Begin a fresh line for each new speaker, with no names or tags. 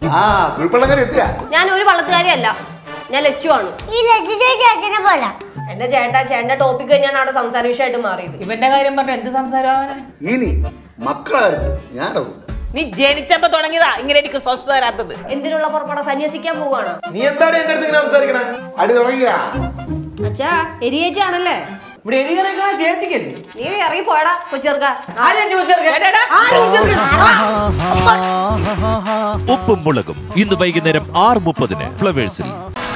ആ കുഴിപ്പള്ളക്കാരി എത്തിയ
ഞാൻ ഒരു വള്ളത്തുകാരിയല്ല ഞാൻ ലച്ചുവാണ്
ഈ ലച്ചു ചേച്ചി അച്ഛനെ പോലെ
എന്റെ ചേട്ടാ ചേട്ടന്റെ ടോപ്പിക് തന്നെയാണ് അവിടെ സംസാര വിഷയമായിട്ട് മാറിയത്
ഇവന്റെ കാര്യം പറഞ്ഞ എന്ത് സംസാരമാണ്
ഇനി മക്കളെ കാര്യത്തിൽ ഞാൻ ഇടപെടില്ല.
നീ ജനിച്ചപ്പോ തുടങ്ങിയതാ ഇങ്ങനെ എനിക്ക് സ്വസ്ഥത തരാത്തത്
എന്തിനുള്ള പുറപ്പാടാ സന്യസിക്കാൻ പോവാണ്
നീ എന്താണ് എന്റെ അടുത്ത് ഇങ്ങനെ സംസാരിക്കണേ
അടി തുടങ്ങിയ
അച്ഛാ എരിയേച്ചാണല്ലേ
ഇവിടെ എലികറികളാ ചേച്ചിക്കല്ലേ
നീ ഇറങ്ങി പോയടാ കൊച്ചെറുക്ക
ആരാ ചോദിച്ചെടുക്കാൻ ആരാ ചോദിച്ചെടുക്കാൻ
ഉപ്പും മുളകും ഇന്ന് വൈകുന്നേരം ആറ് മുപ്പതിന് ഫ്ലവേഴ്സിൽ